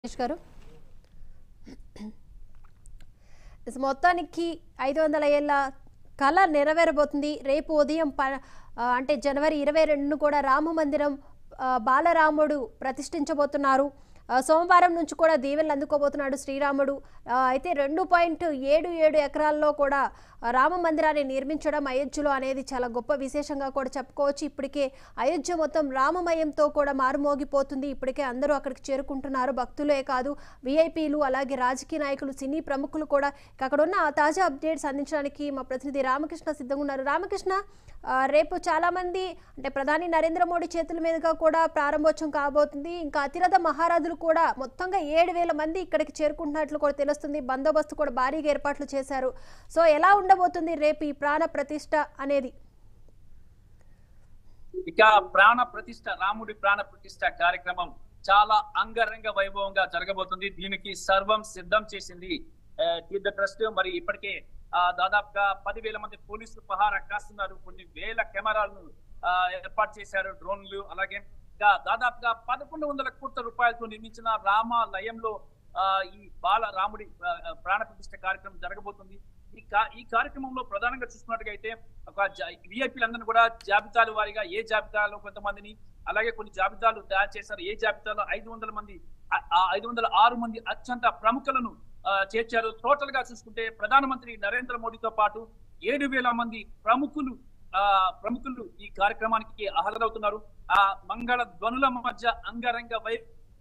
రమేష్ గారు ఇస్ మొత్తానికి ఐదు వందల ఏళ్ళ కళ నెరవేరబోతుంది రేపు ఉదయం ప ఆ, అంటే జనవరి ఇరవై రెండును కూడా రామ మందిరం ఆ, బాలరాముడు ప్రతిష్ఠించబోతున్నారు ఆ, సోమవారం నుంచి కూడా దీవెనలు అందుకోబోతున్నాడు శ్రీరాముడు ఆ, అయితే రెండు పాయింట్ ఏడు ఏడు ఎకరాల్లో కూడా ఆ, రామ మందిరాన్ని నిర్మించడం అయోధ్యలో అనేది చాలా గొప్ప విశేషంగా కూడా చెప్పుకోవచ్చు ఇప్పటికే అయోధ్య మొత్తం రామమయంతో కూడా మారుమోగిపోతుంది ఇప్పటికే అందరూ అక్కడికి చేరుకుంటున్నారు భక్తులే కాదు విఐపీలు అలాగే రాజకీయ నాయకులు సినీ ప్రముఖులు కూడా ఇక అక్కడ ఉన్న ఆ తాజా అప్డేట్స్ అందించడానికి మా ప్రతినిధి రామకృష్ణ సిద్ధంగా ఉన్నారు రామకృష్ణ ఆ, రేపు చాలా మంది అంటే ప్రధాని నరేంద్ర మోడీ చేతుల మీదుగా కూడా ప్రారంభోత్సవం కాబోతుంది ఇంకా అతిరథ మహారాజులు కూడా మొత్తంగా ఏడు వేల మంది ఇక్కడికి చేరుకుంటున్నట్లు కూడా తెలుస్తుంది బందోబస్తు కూడా భారీగా ఏర్పాట్లు చేశారు సో ఎలా ఉండబోతుంది రేపు ఈ ప్రాణ ప్రతిష్ట అనేది ఇక ప్రాణ ప్రతిష్ట రాముడి ప్రాణ ప్రతిష్ట కార్యక్రమం చాలా అంగరంగ వైభవంగా జరగబోతుంది దీనికి సర్వం సిద్ధం చేసింది ఆ, తీర్థ ట్రస్ట్ మరి ఇప్పటికే ఆ, దాదాపుగా పదివేల మంది పోలీసులు పహారా కాస్తున్నారు కొన్ని వేల కెమెరాలను ఆ, ఏర్పాటు చేశారు డ్రోన్లు అలాగే ఇంకా దాదాపుగా పదకొండు వందల కోట్ల రూపాయలతో నిర్మించిన రామాలయంలో ఆ, ఈ బాల రాముడి ఆ, ఆ, ప్రాణ ప్రతిష్ట కార్యక్రమం జరగబోతుంది ఈ కా ఈ కార్యక్రమంలో ప్రధానంగా చూసుకున్నట్టుగా అయితే ఒక విఐపీలందరినీ కూడా జాబితాల వారీగా ఏ జాబితాలో కొంతమందిని అలాగే కొన్ని జాబితాలు తయారు చేశారు ఏ జాబితాలో ఐదు వందల మంది ఆ- ఆ ఐదు వందల ఆరు మంది అత్యంత ప్రముఖులను ఆ, చేర్చారు టోటల్ గా చూసుకుంటే ప్రధానమంత్రి నరేంద్ర మోడీతో పాటు ఏడు వేల మంది ప్రముఖులు ఆ ప్రముఖులు ఈ కార్యక్రమానికి హాజరవుతున్నారు ఆ మంగళ ధ్వనుల మధ్య అంగరంగ వై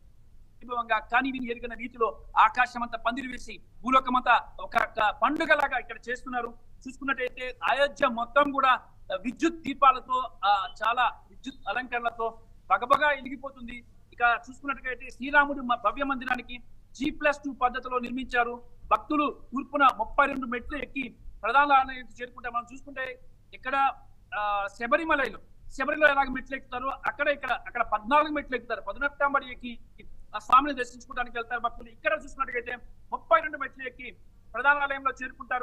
వైభవంగా కానీ విని ఎరిగిన రీతిలో ఆకాశం అంతా పందిరి వేసి భూలోకమంతా ఒక ఒక పండుగలాగా ఇక్కడ చేస్తున్నారు చూసుకున్నట్టయితే అయోధ్య మొత్తం కూడా ఆ, విద్యుత్ దీపాలతో ఆ, చాలా విద్యుత్ అలంకరణలతో బగబగా ఎలిగిపోతుంది ఇక చూసుకున్నట్టయితే శ్రీరాముడు మ- భవ్య మందిరానికి జీ ప్లస్ టూ పద్ధతిలో నిర్మించారు భక్తులు తూర్పున ముప్పై రెండు మెట్లు ఎక్కి ప్రధాన ఆలయానికి చేరుకుంటే మనం చూసుకుంటే ఇక్కడ ఆ, శబరిమలలో శబరిలో ఎలాగ మెట్లు ఎక్కుతారో అక్కడ ఇక్కడ అక్కడ పద్నాలుగు మెట్లు ఎక్కుతారు పదునెట్టాంబడి ఎక్కి ఆ స్వామిని దర్శించుకోవడానికి వెళ్తారు భక్తులు ఇక్కడ చూసినట్టుగైతే ముప్పై రెండు మెట్లు ఎక్కి ప్రధాన ఆలయంలో చేరుకుంటారు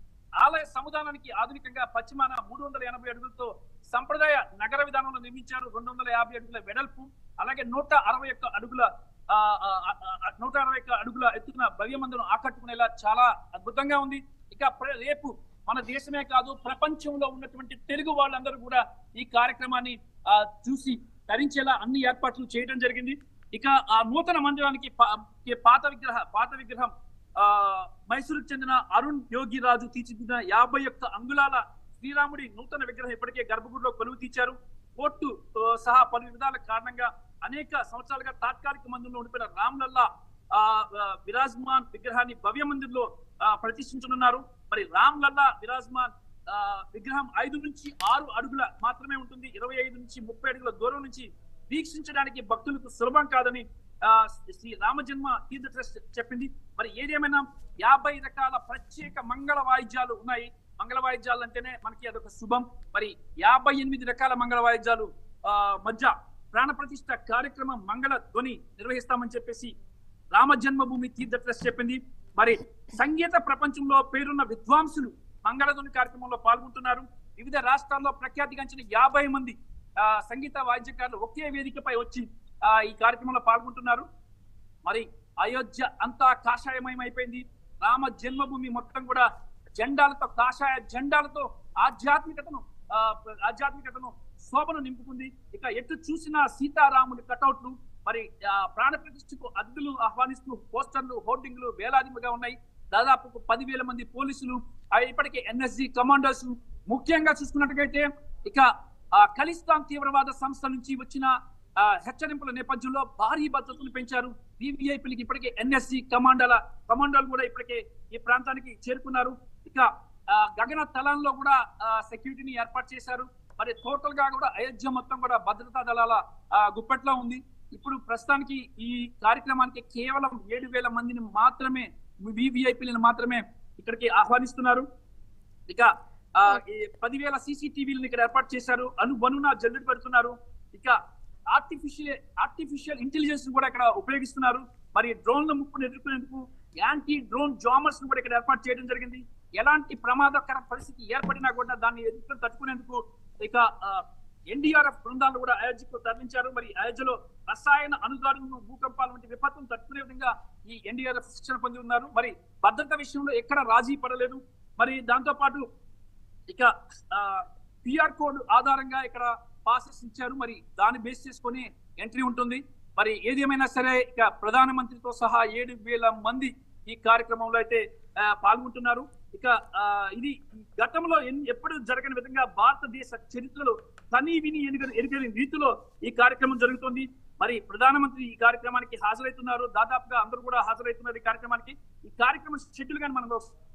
ఆలయ సముదానానికి ఆధునికంగా పశ్చిమాన మూడు వందల ఎనభై అడుగులతో సంప్రదాయ నగర విధానంలో నిర్మించారు రెండు వందల యాభై అడుగుల వెడల్పు అలాగే నూట అరవై ఒక్క అడుగుల ఆ, ఆ, ఆ, ఆ, నూట అరవై ఒక్క అడుగుల ఎత్తున భవ్య మందిరం ఆకట్టుకునేలా చాలా అద్భుతంగా ఉంది ఇక ప్ర- రేపు మన దేశమే కాదు ప్రపంచంలో ఉన్నటువంటి తెలుగు వాళ్ళందరూ కూడా ఈ కార్యక్రమాన్ని ఆ, చూసి తరించేలా అన్ని ఏర్పాట్లు చేయడం జరిగింది ఇక ఆ నూతన మందిరానికి పా- ఈ పాత విగ్రహ పాత విగ్రహం ఆ మైసూరుకు చెందిన అరుణ్ యోగి రాజు తీర్చిదిద్దిన యాభై ఒక్క అంగుళాల శ్రీరాముడి నూతన విగ్రహం ఇప్పటికే గర్భగుడిలో కొలువు తీర్చారు కోర్టు ఆ, సహా పలు విధాల కారణంగా అనేక సంవత్సరాలుగా తాత్కాలిక మందిరంలో ఉండిపోయిన రామ్లల్లా ఆ ఆ, విరాజ్మాన్ విగ్రహాన్ని భవ్య మందిర్లో ఆ, ప్రతిష్ఠించనున్నారు మరి రామ్ లల్లా విరాజ్మాన్ ఆ, విగ్రహం ఐదు నుంచి ఆరు అడుగుల మాత్రమే ఉంటుంది ఇరవై ఐదు నుంచి ముప్పై అడుగుల దూరం నుంచి వీక్షించడానికి భక్తులకు సులభం కాదని ఆ, శ్రీ రామజన్మ తీర్థ ట్రస్ట్ చెప్పింది మరి ఏదేమైనా యాభై రకాల ప్రత్యేక మంగళ వాయిద్యాలు ఉన్నాయి మంగళ వాయిద్యాలు అంటేనే మనకి అదొక శుభం మరి యాభై ఎనిమిది రకాల మంగళ వాయిద్యాలు ఆ, మధ్య ప్రాణ ప్రతిష్ఠ కార్యక్రమం మంగళ ధ్వని నిర్వహిస్తామని చెప్పేసి రామ జన్మభూమి తీర్థ ట్రస్ట్ చెప్పింది మరి సంగీత ప్రపంచంలో పేరున్న విద్వాంసులు మంగళధ్వని కార్యక్రమంలో పాల్గొంటున్నారు వివిధ రాష్ట్రాల్లో ప్రఖ్యాతిగాంచిన యాభై మంది ఆ, సంగీత వాద్యకారులు ఒకే వేదికపై వచ్చి ఆ, ఈ కార్యక్రమంలో పాల్గొంటున్నారు మరి అయోధ్య అంతా కాషాయమయం అయిపోయింది రామ జన్మభూమి మొత్తం కూడా జెండాలతో కాషాయ జెండాలతో ఆధ్యాత్మికతను ఆ, ఆధ్యాత్మికతను శోభను నింపుకుంది ఇక ఎటు చూసిన సీతారాముడి కటౌట్లు మరి ఆ, ప్రాణ ప్రతిష్ఠకు అద్దెలు ఆహ్వానిస్తూ పోస్టర్లు హోర్డింగ్లు వేలాదిగా ఉన్నాయి దాదాపు పదివేల మంది పోలీసులు ఆ, ఇప్పటికే ఎన్ఎస్జి కమాండోస్ ముఖ్యంగా చూసుకున్నట్టుగైతే ఇక ఆ, ఖలిస్తాన్ తీవ్రవాద సంస్థ నుంచి వచ్చిన ఆ, హెచ్చరింపుల నేపథ్యంలో భారీ భద్రతను పెంచారు వివిఐపీలకి ఇప్పటికే ఎన్ఎస్సి కమాండోల కమాండోలు కూడా ఇప్పటికే ఈ ప్రాంతానికి చేరుకున్నారు ఇక ఆ, గగన తలంలో కూడా సెక్యూరిటీని ఏర్పాటు చేశారు మరి టోటల్ గా కూడా అయోధ్య మొత్తం కూడా భద్రతా దళాల ఆ, గుప్పెట్లో ఉంది ఇప్పుడు ప్రస్తుతానికి ఈ కార్యక్రమానికి కేవలం ఏడు వేల మందిని మాత్రమే వివిఐపీలను మాత్రమే ఇక్కడికి ఆహ్వానిస్తున్నారు ఇక ఆ, ఈ పదివేల సీసీటీవీలను ఇక్కడ ఏర్పాటు చేశారు అను బనున జల్లెడు పెడుతున్నారు ఇక ఆర్టిఫిషియల్ ఆర్టిఫిషియల్ ఇంటెలిజెన్స్ కూడా ఇక్కడ ఉపయోగిస్తున్నారు మరి డ్రోన్ల ముప్పును ఎదుర్కొనేందుకు యాంటీ డ్రోన్ జామర్స్ కూడా ఇక్కడ ఏర్పాటు చేయడం జరిగింది ఎలాంటి ప్రమాదకర పరిస్థితి ఏర్పడినా కూడా దాన్ని ఎదుర్కొని తట్టుకునేందుకు ఇక ఆ, ఎన్డీఆర్ఎఫ్ బృందాలు కూడా అయోధ్యకు తరలించారు మరి అయోధ్యలో రసాయన అనుదాడులను భూకంపాలు వంటి విపత్తును తట్టుకునే విధంగా ఈ ఎన్డీఆర్ఎఫ్ శిక్షణ పొంది ఉన్నారు మరి భద్రత విషయంలో ఎక్కడ రాజీ పడలేదు మరి దాంతో పాటు ఇక పిఆర్ కోడ్ ఆధారంగా ఇక్కడ పాసెస్ ఇచ్చారు మరి దాన్ని బేస్ చేసుకొని ఎంట్రీ ఉంటుంది మరి ఏదేమైనా సరే ఇక ప్రధానమంత్రితో సహా ఏడు వేల మంది ఈ కార్యక్రమంలో అయితే ఆ, పాల్గొంటున్నారు ఇక ఆ, ఇది గతంలో ఎన్- ఎప్పుడు జరగని విధంగా భారతదేశ చరిత్రలో కనీ విని ఎరుగని ఎరుగని రీతిలో ఈ కార్యక్రమం జరుగుతుంది మరి ప్రధానమంత్రి ఈ కార్యక్రమానికి హాజరవుతున్నారు దాదాపుగా అందరూ కూడా హాజరవుతున్నారు ఈ కార్యక్రమానికి ఈ కార్యక్రమం షెడ్యూల్ కానీ మనం